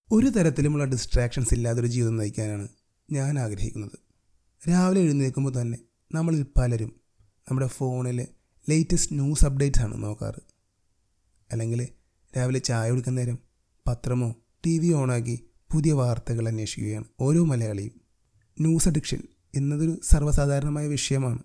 ഒരു തരത്തിലുമുള്ള ഡിസ്ട്രാക്ഷൻസ് ഇല്ലാതൊരു ജീവിതം നയിക്കാനാണ് ഞാൻ ആഗ്രഹിക്കുന്നത് രാവിലെ എഴുന്നേൽക്കുമ്പോൾ തന്നെ നമ്മളിൽ പലരും നമ്മുടെ ഫോണിൽ ലേറ്റസ്റ്റ് ന്യൂസ് അപ്ഡേറ്റ്സ് ആണ് നോക്കാറ് അല്ലെങ്കിൽ രാവിലെ ചായ കുടിക്കുന്ന നേരം പത്രമോ ടി വി ഓണാക്കി പുതിയ വാർത്തകൾ അന്വേഷിക്കുകയാണ് ഓരോ മലയാളിയും ന്യൂസ് അഡിക്ഷൻ എന്നതൊരു സർവ്വസാധാരണമായ വിഷയമാണ്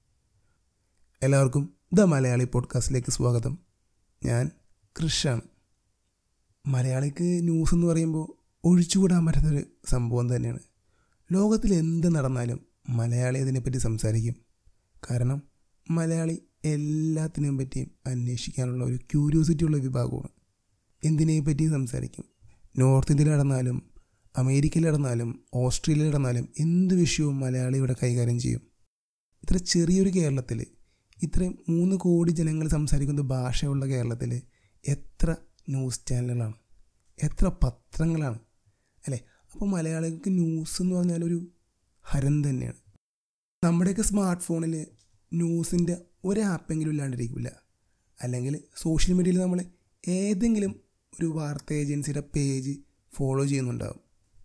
എല്ലാവർക്കും ദ മലയാളി പോഡ്കാസ്റ്റിലേക്ക് സ്വാഗതം ഞാൻ കൃഷാണ് മലയാളിക്ക് ന്യൂസ് എന്ന് പറയുമ്പോൾ ഒഴിച്ചുകൂടാൻ പറ്റാത്തൊരു സംഭവം തന്നെയാണ് ലോകത്തിൽ എന്ത് നടന്നാലും മലയാളി അതിനെപ്പറ്റി സംസാരിക്കും കാരണം മലയാളി എല്ലാത്തിനെയും പറ്റിയും അന്വേഷിക്കാനുള്ള ഒരു ക്യൂരിയോസിറ്റി ഉള്ള വിഭാഗമാണ് എന്തിനെ പറ്റിയും സംസാരിക്കും നോർത്ത് ഇന്ത്യയിൽ നടന്നാലും അമേരിക്കയിൽ നടന്നാലും ഓസ്ട്രേലിയയിൽ നടന്നാലും എന്ത് വിഷയവും മലയാളി ഇവിടെ കൈകാര്യം ചെയ്യും ഇത്ര ചെറിയൊരു കേരളത്തിൽ ഇത്രയും മൂന്ന് കോടി ജനങ്ങൾ സംസാരിക്കുന്ന ഭാഷയുള്ള കേരളത്തിൽ എത്ര ന്യൂസ് ചാനലുകളാണ് എത്ര പത്രങ്ങളാണ് അല്ലേ അപ്പോൾ മലയാളികൾക്ക് ന്യൂസ് എന്ന് പറഞ്ഞാൽ ഒരു ഹരം തന്നെയാണ് നമ്മുടെയൊക്കെ സ്മാർട്ട് ഫോണിൽ ന്യൂസിൻ്റെ ഒരു ആപ്പെങ്കിലും ഇല്ലാണ്ടിരിക്കില്ല അല്ലെങ്കിൽ സോഷ്യൽ മീഡിയയിൽ നമ്മൾ ഏതെങ്കിലും ഒരു വാർത്താ ഏജൻസിയുടെ പേജ് ഫോളോ ചെയ്യുന്നുണ്ടാവും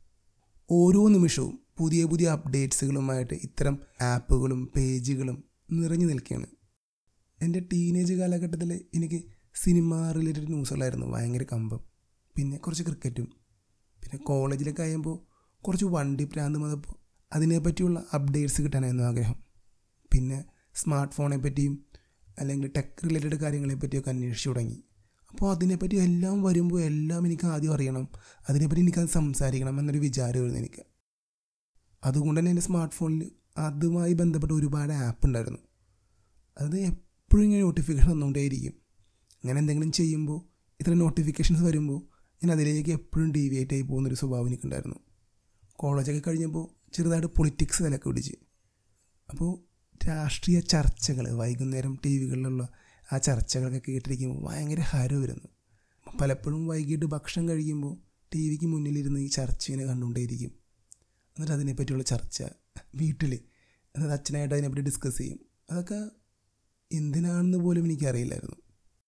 ഓരോ നിമിഷവും പുതിയ പുതിയ അപ്ഡേറ്റ്സുകളുമായിട്ട് ഇത്തരം ആപ്പുകളും പേജുകളും നിറഞ്ഞു നിൽക്കുകയാണ് എൻ്റെ ടീനേജ് കാലഘട്ടത്തിൽ എനിക്ക് സിനിമ റിലേറ്റഡ് ന്യൂസുകളായിരുന്നു ഭയങ്കര കമ്പം പിന്നെ കുറച്ച് ക്രിക്കറ്റും പിന്നെ കോളേജിലൊക്കെ ആയുമ്പോൾ കുറച്ച് വണ്ടി പ്രാന്ത് വന്നപ്പോൾ അതിനെപ്പറ്റിയുള്ള അപ്ഡേറ്റ്സ് കിട്ടാനായിരുന്നു ആഗ്രഹം പിന്നെ സ്മാർട്ട് ഫോണെ പറ്റിയും അല്ലെങ്കിൽ ടെക് റിലേറ്റഡ് കാര്യങ്ങളെ പറ്റിയൊക്കെ അന്വേഷിച്ചു തുടങ്ങി അപ്പോൾ അതിനെപ്പറ്റി എല്ലാം വരുമ്പോൾ എല്ലാം എനിക്ക് ആദ്യം അറിയണം അതിനെപ്പറ്റി എനിക്കത് സംസാരിക്കണം എന്നൊരു വിചാരമായിരുന്നു എനിക്ക് അതുകൊണ്ട് തന്നെ എൻ്റെ സ്മാർട്ട് ഫോണിൽ അതുമായി ബന്ധപ്പെട്ട ഒരുപാട് ആപ്പ് ഉണ്ടായിരുന്നു അത് എപ്പോഴും ഇങ്ങനെ നോട്ടിഫിക്കേഷൻ വന്നുകൊണ്ടേയിരിക്കും അങ്ങനെ എന്തെങ്കിലും ചെയ്യുമ്പോൾ ഇത്ര നോട്ടിഫിക്കേഷൻസ് വരുമ്പോൾ ഞാൻ അതിലേക്ക് എപ്പോഴും ഡീവിയേറ്റ് ആയി പോകുന്നൊരു സ്വഭാവം എനിക്കുണ്ടായിരുന്നു കോളേജൊക്കെ കഴിഞ്ഞപ്പോൾ ചെറുതായിട്ട് പൊളിറ്റിക്സ് വിലക്ക് പിടിച്ച് അപ്പോൾ രാഷ്ട്രീയ ചർച്ചകൾ വൈകുന്നേരം ടി വികളിലുള്ള ആ ചർച്ചകളൊക്കെ കേട്ടിരിക്കുമ്പോൾ ഭയങ്കര ഹരമായിരുന്നു പലപ്പോഴും വൈകിട്ട് ഭക്ഷണം കഴിക്കുമ്പോൾ ടി വിക്ക് മുന്നിലിരുന്ന് ഈ ചർച്ച ഇങ്ങനെ കണ്ടുകൊണ്ടേയിരിക്കും എന്നിട്ട് അതിനെപ്പറ്റിയുള്ള ചർച്ച വീട്ടിൽ എന്നിട്ട് അച്ഛനായിട്ട് അതിനെപ്പറ്റി ഡിസ്കസ് ചെയ്യും അതൊക്കെ എന്തിനാണെന്ന് പോലും എനിക്കറിയില്ലായിരുന്നു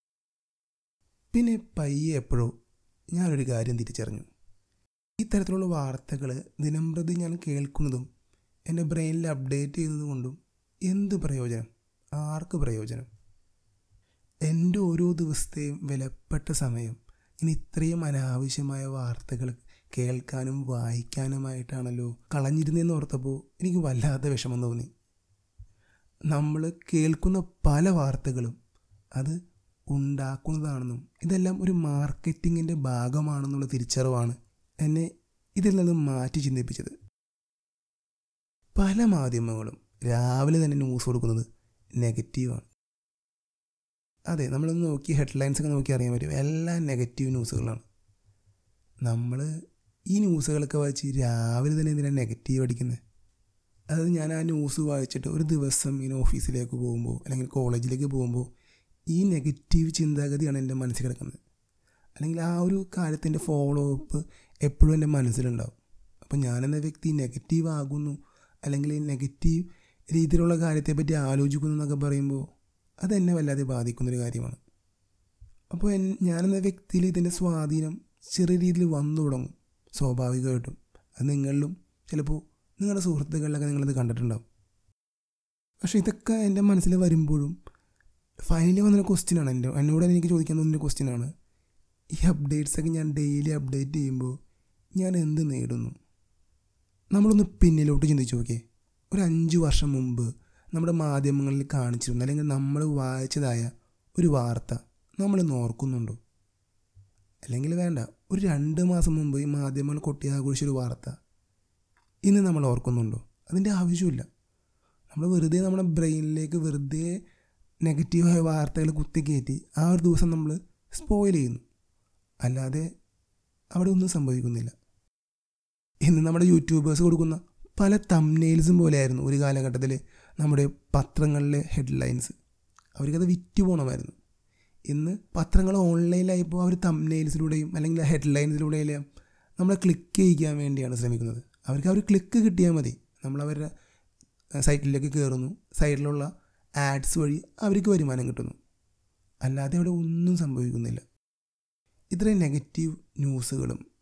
പിന്നെ പയ്യെ എപ്പോഴോ ഞാനൊരു കാര്യം തിരിച്ചറിഞ്ഞു ഈ തരത്തിലുള്ള വാർത്തകൾ ദിനംപ്രതി ഞാൻ കേൾക്കുന്നതും എൻ്റെ ബ്രെയിനിൽ അപ്ഡേറ്റ് ചെയ്യുന്നത് കൊണ്ടും എന്ത് പ്രയോജനം ആർക്ക് പ്രയോജനം എൻ്റെ ഓരോ ദിവസത്തെയും വിലപ്പെട്ട സമയം ഇനി ഇത്രയും അനാവശ്യമായ വാർത്തകൾ കേൾക്കാനും വായിക്കാനുമായിട്ടാണല്ലോ കളഞ്ഞിരുന്നതെന്ന് ഓർത്തപ്പോൾ എനിക്ക് വല്ലാത്ത വിഷമം തോന്നി നമ്മൾ കേൾക്കുന്ന പല വാർത്തകളും അത് ഉണ്ടാക്കുന്നതാണെന്നും ഇതെല്ലാം ഒരു മാർക്കറ്റിങ്ങിൻ്റെ ഭാഗമാണെന്നുള്ള തിരിച്ചറിവാണ് എന്നെ ഇതിൽ നിന്ന് മാറ്റി ചിന്തിപ്പിച്ചത് പല മാധ്യമങ്ങളും രാവിലെ തന്നെ ന്യൂസ് കൊടുക്കുന്നത് നെഗറ്റീവാണ് അതെ നമ്മളൊന്ന് നോക്കി ഹെഡ്ലൈൻസ് ഒക്കെ നോക്കി അറിയാൻ പറ്റും എല്ലാം നെഗറ്റീവ് ന്യൂസുകളാണ് നമ്മൾ ഈ ന്യൂസുകളൊക്കെ വായിച്ച് രാവിലെ തന്നെ എന്തിനാണ് നെഗറ്റീവ് അടിക്കുന്നത് അത് ഞാൻ ആ ന്യൂസ് വായിച്ചിട്ട് ഒരു ദിവസം ഇങ്ങനെ ഓഫീസിലേക്ക് പോകുമ്പോൾ അല്ലെങ്കിൽ കോളേജിലേക്ക് പോകുമ്പോൾ ഈ നെഗറ്റീവ് ചിന്താഗതിയാണ് എൻ്റെ മനസ്സിൽ കിടക്കുന്നത് അല്ലെങ്കിൽ ആ ഒരു കാര്യത്തിൻ്റെ ഫോളോ അപ്പ് എപ്പോഴും എൻ്റെ മനസ്സിലുണ്ടാവും അപ്പോൾ ഞാനെന്ന വ്യക്തി നെഗറ്റീവ് ആകുന്നു അല്ലെങ്കിൽ നെഗറ്റീവ് രീതിയിലുള്ള കാര്യത്തെപ്പറ്റി ആലോചിക്കുന്നു എന്നൊക്കെ പറയുമ്പോൾ അതെന്നെ വല്ലാതെ ബാധിക്കുന്നൊരു കാര്യമാണ് അപ്പോൾ എൻ ഞാനെന്ന വ്യക്തിയിൽ ഇതിൻ്റെ സ്വാധീനം ചെറിയ രീതിയിൽ വന്നു തുടങ്ങും സ്വാഭാവികമായിട്ടും അത് നിങ്ങളിലും ചിലപ്പോൾ നിങ്ങളുടെ സുഹൃത്തുക്കളിലൊക്കെ നിങ്ങളിത് കണ്ടിട്ടുണ്ടാവും പക്ഷേ ഇതൊക്കെ എൻ്റെ മനസ്സിൽ വരുമ്പോഴും ഫൈനലി വന്നൊരു ക്വസ്റ്റ്യനാണ് എൻ്റെ എന്നോട് എനിക്ക് ചോദിക്കാൻ തോന്നുന്നൊരു ക്വസ്റ്റ്യനാണ് ഈ അപ്ഡേറ്റ്സൊക്കെ ഞാൻ ഡെയിലി അപ്ഡേറ്റ് ചെയ്യുമ്പോൾ ഞാൻ എന്ത് നേടുന്നു നമ്മളൊന്ന് പിന്നിലോട്ട് ചിന്തിച്ച് നോക്കിയേ ഒരു അഞ്ച് വർഷം മുമ്പ് നമ്മുടെ മാധ്യമങ്ങളിൽ കാണിച്ചിരുന്നു അല്ലെങ്കിൽ നമ്മൾ വായിച്ചതായ ഒരു വാർത്ത നമ്മൾ ഓർക്കുന്നുണ്ടോ അല്ലെങ്കിൽ വേണ്ട ഒരു രണ്ട് മാസം മുമ്പ് ഈ മാധ്യമങ്ങൾ കൊട്ടിയാഘോഷിച്ചൊരു വാർത്ത ഇന്ന് നമ്മൾ ഓർക്കുന്നുണ്ടോ അതിൻ്റെ ആവശ്യമില്ല നമ്മൾ വെറുതെ നമ്മുടെ ബ്രെയിനിലേക്ക് വെറുതെ നെഗറ്റീവായ വാർത്തകൾ കുത്തിക്കയറ്റി ആ ഒരു ദിവസം നമ്മൾ സ്പോയിൽ ചെയ്യുന്നു അല്ലാതെ അവിടെ ഒന്നും സംഭവിക്കുന്നില്ല ഇന്ന് നമ്മുടെ യൂട്യൂബേഴ്സ് കൊടുക്കുന്ന പല തംനെയിൽസും പോലെയായിരുന്നു ഒരു കാലഘട്ടത്തിൽ നമ്മുടെ പത്രങ്ങളിലെ ഹെഡ്ലൈൻസ് അവർക്കത് വിറ്റ് പോകണമായിരുന്നു ഇന്ന് പത്രങ്ങൾ ഓൺലൈനിലായപ്പോൾ അവർ തംനെയിൽസിലൂടെയും അല്ലെങ്കിൽ ഹെഡ്ലൈൻസിലൂടെയും നമ്മളെ ക്ലിക്ക് ചെയ്യിക്കാൻ വേണ്ടിയാണ് ശ്രമിക്കുന്നത് അവർക്ക് ആ ഒരു ക്ലിക്ക് കിട്ടിയാൽ മതി നമ്മൾ അവരുടെ സൈറ്റിലേക്ക് കയറുന്നു സൈഡിലുള്ള ആഡ്സ് വഴി അവർക്ക് വരുമാനം കിട്ടുന്നു അല്ലാതെ അവിടെ ഒന്നും സംഭവിക്കുന്നില്ല ഇത്രയും നെഗറ്റീവ് ന്യൂസുകളും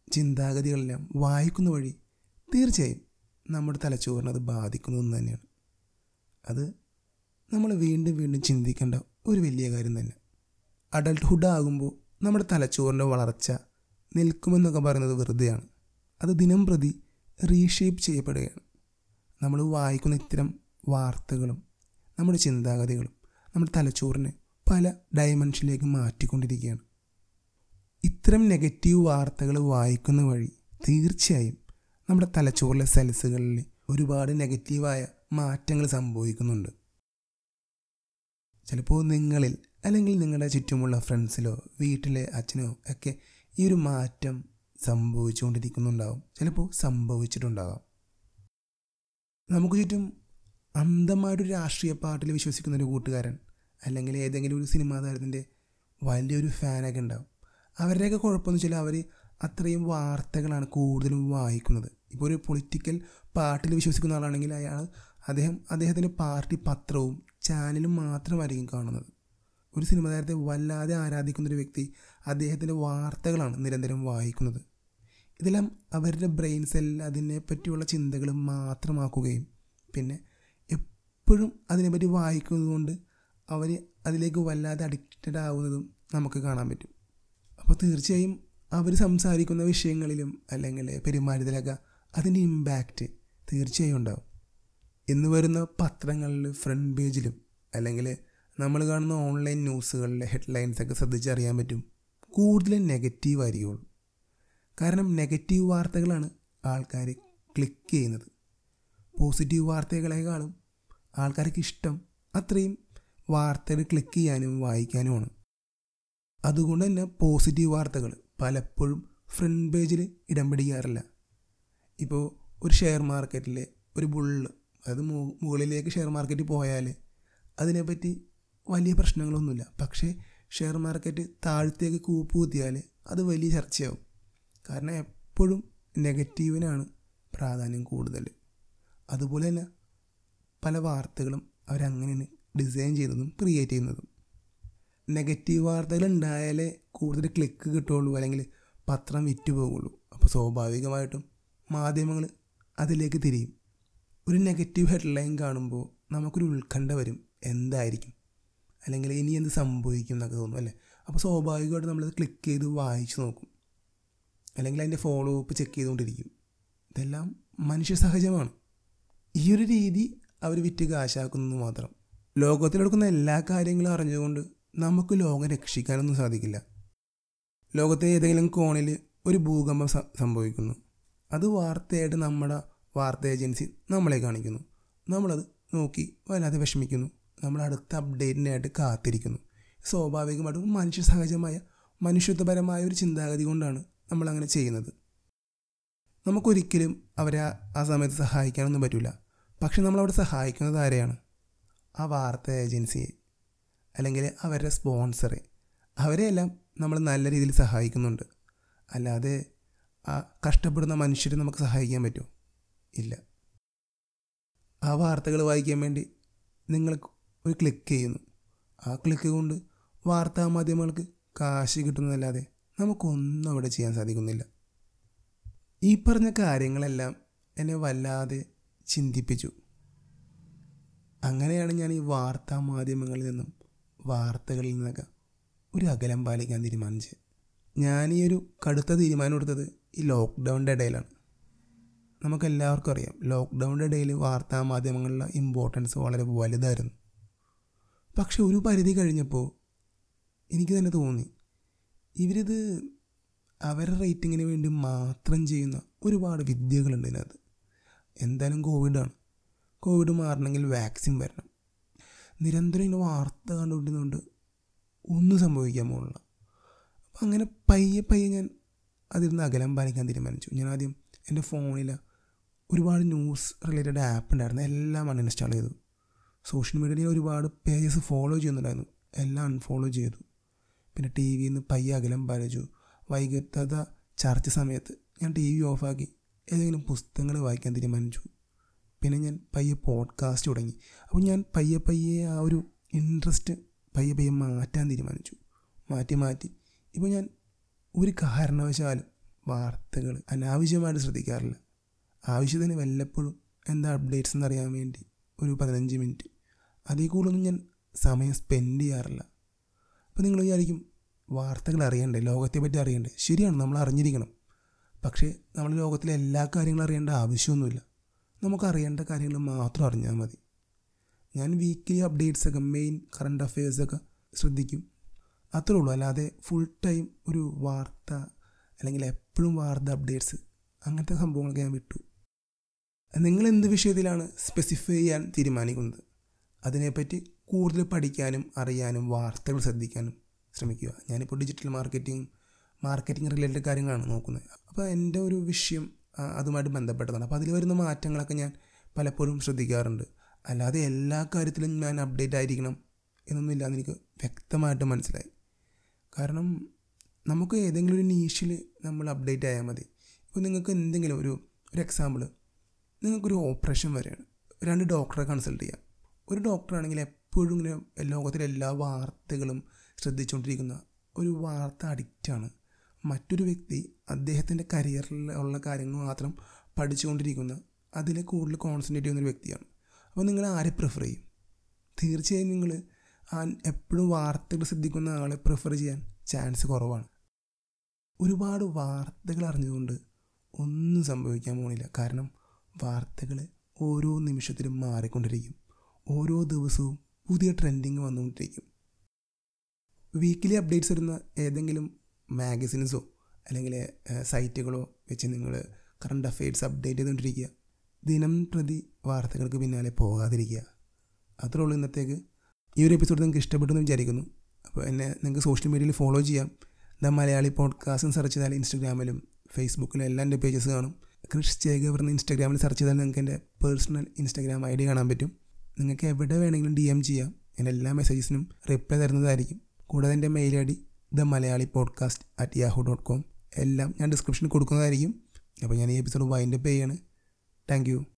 ചിന്താഗതികളെല്ലാം വായിക്കുന്ന വഴി തീർച്ചയായും നമ്മുടെ തലച്ചോറിനെ അത് ബാധിക്കുന്നതെന്ന് തന്നെയാണ് അത് നമ്മൾ വീണ്ടും വീണ്ടും ചിന്തിക്കേണ്ട ഒരു വലിയ കാര്യം തന്നെ അഡൾട്ട്ഹുഡ് ആകുമ്പോൾ നമ്മുടെ തലച്ചോറിൻ്റെ വളർച്ച നിൽക്കുമെന്നൊക്കെ പറയുന്നത് വെറുതെയാണ് അത് ദിനം പ്രതി റീഷേപ്പ് ചെയ്യപ്പെടുകയാണ് നമ്മൾ വായിക്കുന്ന ഇത്തരം വാർത്തകളും നമ്മുടെ ചിന്താഗതികളും നമ്മുടെ തലച്ചോറിനെ പല ഡയമെൻഷനിലേക്ക് മാറ്റിക്കൊണ്ടിരിക്കുകയാണ് ഇത്തരം നെഗറ്റീവ് വാർത്തകൾ വായിക്കുന്ന വഴി തീർച്ചയായും നമ്മുടെ തലച്ചോറിലെ സെൽസുകളിൽ ഒരുപാട് നെഗറ്റീവായ മാറ്റങ്ങൾ സംഭവിക്കുന്നുണ്ട് ചിലപ്പോൾ നിങ്ങളിൽ അല്ലെങ്കിൽ നിങ്ങളുടെ ചുറ്റുമുള്ള ഫ്രണ്ട്സിലോ വീട്ടിലെ അച്ഛനോ ഒക്കെ ഈ ഒരു മാറ്റം സംഭവിച്ചുകൊണ്ടിരിക്കുന്നുണ്ടാവും ചിലപ്പോൾ സംഭവിച്ചിട്ടുണ്ടാകാം നമുക്ക് ചുറ്റും അന്ധമായിട്ടൊരു രാഷ്ട്രീയ പാർട്ടിയിൽ വിശ്വസിക്കുന്ന ഒരു കൂട്ടുകാരൻ അല്ലെങ്കിൽ ഏതെങ്കിലും ഒരു സിനിമാ താരത്തിൻ്റെ വലിയൊരു ഫാനൊക്കെ ഉണ്ടാവും അവരുടെയൊക്കെ കുഴപ്പമെന്ന് വെച്ചാൽ അവർ അത്രയും വാർത്തകളാണ് കൂടുതലും വായിക്കുന്നത് ഇപ്പോൾ ഒരു പൊളിറ്റിക്കൽ പാർട്ടിയിൽ വിശ്വസിക്കുന്ന ആളാണെങ്കിൽ അയാൾ അദ്ദേഹം അദ്ദേഹത്തിൻ്റെ പാർട്ടി പത്രവും ചാനലും മാത്രമായിരിക്കും കാണുന്നത് ഒരു സിനിമ താരത്തെ വല്ലാതെ ആരാധിക്കുന്ന ഒരു വ്യക്തി അദ്ദേഹത്തിൻ്റെ വാർത്തകളാണ് നിരന്തരം വായിക്കുന്നത് ഇതെല്ലാം അവരുടെ ബ്രെയിൻ സെൽ അതിനെ പറ്റിയുള്ള ചിന്തകൾ മാത്രമാക്കുകയും പിന്നെ എപ്പോഴും അതിനെപ്പറ്റി വായിക്കുന്നതുകൊണ്ട് അവർ അതിലേക്ക് വല്ലാതെ അഡിക്റ്റഡ് ആവുന്നതും നമുക്ക് കാണാൻ പറ്റും അപ്പോൾ തീർച്ചയായും അവർ സംസാരിക്കുന്ന വിഷയങ്ങളിലും അല്ലെങ്കിൽ പെരുമാറ്റത്തിലൊക്കെ അതിൻ്റെ ഇമ്പാക്റ്റ് തീർച്ചയായും ഉണ്ടാവും ഇന്ന് വരുന്ന പത്രങ്ങളിൽ ഫ്രണ്ട് പേജിലും അല്ലെങ്കിൽ നമ്മൾ കാണുന്ന ഓൺലൈൻ ന്യൂസുകളിലെ ഹെഡ്ലൈൻസ് ഒക്കെ ശ്രദ്ധിച്ചറിയാൻ പറ്റും കൂടുതലും നെഗറ്റീവ് ആയിരിക്കുള്ളൂ കാരണം നെഗറ്റീവ് വാർത്തകളാണ് ആൾക്കാർ ക്ലിക്ക് ചെയ്യുന്നത് പോസിറ്റീവ് വാർത്തകളെക്കാളും ആൾക്കാർക്ക് ഇഷ്ടം അത്രയും വാർത്തകൾ ക്ലിക്ക് ചെയ്യാനും വായിക്കാനുമാണ് അതുകൊണ്ട് തന്നെ പോസിറ്റീവ് വാർത്തകൾ പലപ്പോഴും ഫ്രണ്ട് പേജിൽ ഇടം പിടിക്കാറില്ല ഇപ്പോൾ ഒരു ഷെയർ മാർക്കറ്റിൽ ഒരു ബുള്ള് അതായത് മുകളിലേക്ക് ഷെയർ മാർക്കറ്റിൽ പോയാൽ അതിനെപ്പറ്റി വലിയ പ്രശ്നങ്ങളൊന്നുമില്ല പക്ഷേ ഷെയർ മാർക്കറ്റ് താഴത്തേക്ക് കൂപ്പ് കുത്തിയാൽ അത് വലിയ ചർച്ചയാവും കാരണം എപ്പോഴും നെഗറ്റീവിനാണ് പ്രാധാന്യം കൂടുതൽ അതുപോലെ തന്നെ പല വാർത്തകളും അവരങ്ങനെയാണ് ഡിസൈൻ ചെയ്യുന്നതും ക്രിയേറ്റ് ചെയ്യുന്നതും നെഗറ്റീവ് വാർത്തകൾ ഉണ്ടായാലേ കൂടുതൽ ക്ലിക്ക് കിട്ടുകയുള്ളൂ അല്ലെങ്കിൽ പത്രം വിറ്റ് പോകുള്ളൂ അപ്പോൾ സ്വാഭാവികമായിട്ടും മാധ്യമങ്ങൾ അതിലേക്ക് തിരിയും ഒരു നെഗറ്റീവ് ഹെഡ്ലൈൻ കാണുമ്പോൾ നമുക്കൊരു ഉത്കണ്ഠ വരും എന്തായിരിക്കും അല്ലെങ്കിൽ ഇനി എന്ത് സംഭവിക്കും എന്നൊക്കെ തോന്നും അല്ലേ അപ്പോൾ സ്വാഭാവികമായിട്ട് നമ്മളത് ക്ലിക്ക് ചെയ്ത് വായിച്ചു നോക്കും അല്ലെങ്കിൽ അതിൻ്റെ ഫോളോ അപ്പ് ചെക്ക് ചെയ്തുകൊണ്ടിരിക്കും ഇതെല്ലാം മനുഷ്യ സഹജമാണ് ഈ ഒരു രീതി അവർ വിറ്റ് കാശാക്കുന്നത് മാത്രം ലോകത്തിൽ നടക്കുന്ന എല്ലാ കാര്യങ്ങളും അറിഞ്ഞുകൊണ്ട് നമുക്ക് ലോകം രക്ഷിക്കാനൊന്നും സാധിക്കില്ല ലോകത്തെ ഏതെങ്കിലും കോണിൽ ഒരു ഭൂകമ്പം സംഭവിക്കുന്നു അത് വാർത്തയായിട്ട് നമ്മുടെ വാർത്ത ഏജൻസി നമ്മളെ കാണിക്കുന്നു നമ്മളത് നോക്കി വല്ലാതെ വിഷമിക്കുന്നു നമ്മൾ അടുത്ത അപ്ഡേറ്റിനായിട്ട് കാത്തിരിക്കുന്നു സ്വാഭാവികമായിട്ടും മനുഷ്യ സഹജമായ മനുഷ്യത്വപരമായ ഒരു ചിന്താഗതി കൊണ്ടാണ് നമ്മളങ്ങനെ ചെയ്യുന്നത് നമുക്കൊരിക്കലും അവരെ ആ സമയത്ത് സഹായിക്കാനൊന്നും പറ്റില്ല പക്ഷെ നമ്മളവിടെ സഹായിക്കുന്നത് ആരെയാണ് ആ വാർത്ത ഏജൻസിയെ അല്ലെങ്കിൽ അവരുടെ സ്പോൺസറെ അവരെയെല്ലാം നമ്മൾ നല്ല രീതിയിൽ സഹായിക്കുന്നുണ്ട് അല്ലാതെ ആ കഷ്ടപ്പെടുന്ന മനുഷ്യരെ നമുക്ക് സഹായിക്കാൻ പറ്റുമോ ഇല്ല ആ വാർത്തകൾ വായിക്കാൻ വേണ്ടി നിങ്ങൾ ഒരു ക്ലിക്ക് ചെയ്യുന്നു ആ ക്ലിക്ക് കൊണ്ട് വാർത്താ മാധ്യമങ്ങൾക്ക് കാശ് കിട്ടുന്നതല്ലാതെ നമുക്കൊന്നും അവിടെ ചെയ്യാൻ സാധിക്കുന്നില്ല ഈ പറഞ്ഞ കാര്യങ്ങളെല്ലാം എന്നെ വല്ലാതെ ചിന്തിപ്പിച്ചു അങ്ങനെയാണ് ഞാൻ ഈ വാർത്താ മാധ്യമങ്ങളിൽ നിന്നും വാർത്തകളിൽ നിന്നൊക്കെ ഒരു അകലം പാലിക്കാൻ തീരുമാനിച്ചത് ഞാൻ ഈ ഒരു കടുത്ത തീരുമാനം എടുത്തത് ഈ ലോക്ക്ഡൗണിൻ്റെ ഇടയിലാണ് നമുക്കെല്ലാവർക്കും അറിയാം ലോക്ക്ഡൗണിൻ്റെ ഇടയിൽ വാർത്താ മാധ്യമങ്ങളിലെ ഇമ്പോർട്ടൻസ് വളരെ വലുതായിരുന്നു പക്ഷെ ഒരു പരിധി കഴിഞ്ഞപ്പോൾ എനിക്ക് തന്നെ തോന്നി ഇവരിത് അവരുടെ റേറ്റിങ്ങിന് വേണ്ടി മാത്രം ചെയ്യുന്ന ഒരുപാട് വിദ്യകളുണ്ട് ഇതിനകത്ത് എന്തായാലും കോവിഡാണ് കോവിഡ് മാറണമെങ്കിൽ വാക്സിൻ വരണം നിരന്തരം ഇങ്ങനെ വാർത്ത കണ്ടുകൊണ്ടിരുന്നുകൊണ്ട് ഒന്നും സംഭവിക്കാൻ പോകുന്നില്ല അപ്പം അങ്ങനെ പയ്യെ പയ്യെ ഞാൻ അതിൽ നിന്ന് അകലം പാലിക്കാൻ തീരുമാനിച്ചു ഞാൻ ആദ്യം എൻ്റെ ഫോണിൽ ഒരുപാട് ന്യൂസ് റിലേറ്റഡ് ആപ്പ് ഉണ്ടായിരുന്നു എല്ലാം അൺഇൻസ്റ്റാൾ ചെയ്തു സോഷ്യൽ മീഡിയയിൽ ഒരുപാട് പേജസ് ഫോളോ ചെയ്യുന്നുണ്ടായിരുന്നു എല്ലാം അൺഫോളോ ചെയ്തു പിന്നെ ടി വിയിൽ നിന്ന് പയ്യെ അകലം പാലിച്ചു വൈകിട്ടത്തെ ചർച്ച സമയത്ത് ഞാൻ ടി വി ഓഫാക്കി ഏതെങ്കിലും പുസ്തകങ്ങൾ വായിക്കാൻ തീരുമാനിച്ചു പിന്നെ ഞാൻ പയ്യെ പോഡ്കാസ്റ്റ് തുടങ്ങി അപ്പോൾ ഞാൻ പയ്യെ പയ്യെ ആ ഒരു ഇൻട്രസ്റ്റ് പയ്യെ പയ്യെ മാറ്റാൻ തീരുമാനിച്ചു മാറ്റി മാറ്റി ഇപ്പോൾ ഞാൻ ഒരു കാരണവശാലും വാർത്തകൾ അനാവശ്യമായിട്ട് ശ്രദ്ധിക്കാറില്ല ആവശ്യത്തിന് വല്ലപ്പോഴും എന്താ അപ്ഡേറ്റ്സ് എന്നറിയാൻ വേണ്ടി ഒരു പതിനഞ്ച് മിനിറ്റ് അതിൽ കൂടുതലൊന്നും ഞാൻ സമയം സ്പെൻഡ് ചെയ്യാറില്ല അപ്പോൾ നിങ്ങൾ വിചാരിക്കും വാർത്തകൾ അറിയണ്ടേ ലോകത്തെ പറ്റി അറിയണ്ടേ ശരിയാണ് നമ്മൾ അറിഞ്ഞിരിക്കണം പക്ഷേ നമ്മൾ ലോകത്തിലെ എല്ലാ കാര്യങ്ങളും അറിയേണ്ട ആവശ്യമൊന്നുമില്ല നമുക്ക് അറിയേണ്ട കാര്യങ്ങൾ മാത്രം അറിഞ്ഞാൽ മതി ഞാൻ വീക്ക്ലി അപ്ഡേറ്റ്സൊക്കെ മെയിൻ കറണ്ട് അഫയേഴ്സൊക്കെ ശ്രദ്ധിക്കും അത്രേ ഉള്ളൂ അല്ലാതെ ഫുൾ ടൈം ഒരു വാർത്ത അല്ലെങ്കിൽ എപ്പോഴും വാർത്ത അപ്ഡേറ്റ്സ് അങ്ങനത്തെ സംഭവങ്ങളൊക്കെ ഞാൻ വിട്ടു നിങ്ങൾ എന്ത് വിഷയത്തിലാണ് സ്പെസിഫൈ ചെയ്യാൻ തീരുമാനിക്കുന്നത് അതിനെപ്പറ്റി കൂടുതൽ പഠിക്കാനും അറിയാനും വാർത്തകൾ ശ്രദ്ധിക്കാനും ശ്രമിക്കുക ഞാനിപ്പോൾ ഡിജിറ്റൽ മാർക്കറ്റിംഗ് മാർക്കറ്റിംഗ് റിലേറ്റഡ് കാര്യങ്ങളാണ് നോക്കുന്നത് അപ്പോൾ എൻ്റെ ഒരു വിഷയം ആ, അതുമായിട്ട് ബന്ധപ്പെട്ടതാണ് അപ്പോൾ അതിൽ വരുന്ന മാറ്റങ്ങളൊക്കെ ഞാൻ പലപ്പോഴും ശ്രദ്ധിക്കാറുണ്ട് അല്ലാതെ എല്ലാ കാര്യത്തിലും ഞാൻ അപ്ഡേറ്റ് ആയിരിക്കണം എന്നൊന്നും ഇല്ലാന്ന് എനിക്ക് വ്യക്തമായിട്ട് മനസ്സിലായി കാരണം നമുക്ക് ഏതെങ്കിലും ഒരു നീഷിൽ നമ്മൾ അപ്ഡേറ്റ് ആയാൽ മതി ഇപ്പോൾ നിങ്ങൾക്ക് എന്തെങ്കിലും ഒരു ഒരു എക്സാമ്പിൾ നിങ്ങൾക്കൊരു ഓപ്പറേഷൻ വരെയാണ് രണ്ട് ഡോക്ടറെ കൺസൾട്ട് ചെയ്യാം ഒരു ഡോക്ടറാണെങ്കിൽ എപ്പോഴും ഇങ്ങനെ ലോകത്തിലെ എല്ലാ വാർത്തകളും ശ്രദ്ധിച്ചുകൊണ്ടിരിക്കുന്ന ഒരു വാർത്ത അഡിക്റ്റാണ് മറ്റൊരു വ്യക്തി അദ്ദേഹത്തിൻ്റെ കരിയറിൽ ഉള്ള കാര്യങ്ങൾ മാത്രം പഠിച്ചുകൊണ്ടിരിക്കുന്ന അതിൽ കൂടുതൽ കോൺസെൻട്രേറ്റ് ചെയ്യുന്ന ഒരു വ്യക്തിയാണ് അപ്പോൾ നിങ്ങൾ ആരെ പ്രിഫർ ചെയ്യും തീർച്ചയായും നിങ്ങൾ ആ എപ്പോഴും വാർത്തകൾ ശ്രദ്ധിക്കുന്ന ആളെ പ്രിഫർ ചെയ്യാൻ ചാൻസ് കുറവാണ് ഒരുപാട് വാർത്തകൾ അറിഞ്ഞുകൊണ്ട് ഒന്നും സംഭവിക്കാൻ പോകുന്നില്ല കാരണം വാർത്തകൾ ഓരോ നിമിഷത്തിലും മാറിക്കൊണ്ടിരിക്കും ഓരോ ദിവസവും പുതിയ ട്രെൻഡിങ് വന്നുകൊണ്ടിരിക്കും വീക്കിലി അപ്ഡേറ്റ്സ് വരുന്ന ഏതെങ്കിലും മാഗസിൻസോ അല്ലെങ്കിൽ ഏഹ്, സൈറ്റുകളോ വെച്ച് നിങ്ങൾ കറണ്ട് അഫെയർസ് അപ്ഡേറ്റ് ചെയ്തുകൊണ്ടിരിക്കുക ദിനം പ്രതി വാർത്തകൾക്ക് പിന്നാലെ പോകാതിരിക്കുക അത്രേ ഉള്ളൂ ഇന്നത്തേക്ക് ഈ ഒരു എപ്പിസോഡ് നിങ്ങൾക്ക് ഇഷ്ടപ്പെട്ടു എന്ന് വിചാരിക്കുന്നു അപ്പോൾ എന്നെ നിങ്ങൾക്ക് സോഷ്യൽ മീഡിയയിൽ ഫോളോ ചെയ്യാം ദ മലയാളി പോഡ്കാസ്റ്റും സെർച്ച് ചെയ്താൽ ഇൻസ്റ്റഗ്രാമിലും ഫേസ്ബുക്കിലും എല്ലാം എൻ്റെ പേജസ് കാണും ക്രിഷ് ചേകവർ എന്ന് ഇൻസ്റ്റഗ്രാമിൽ സെർച്ച് ചെയ്താൽ നിങ്ങൾക്ക് എൻ്റെ പേഴ്സണൽ ഇൻസ്റ്റഗ്രാം ഐ ഡി കാണാൻ പറ്റും നിങ്ങൾക്ക് എവിടെ വേണമെങ്കിലും ഡി എം ചെയ്യാം ഞാൻ എല്ലാ മെസ്സേജസിനും റിപ്ലൈ തരുന്നതായിരിക്കും കൂടാതെ എൻ്റെ mail I D the Malayali podcast at Yahoo dot com എല്ലാം ഞാൻ ഡിസ്ക്രിപ്ഷനിൽ കൊടുക്കുന്നതായിരിക്കും അപ്പോൾ ഞാൻ ഈ എപ്പിസോഡ് വൈൻഡപ്പ് ചെയ്യാണ് താങ്ക് യു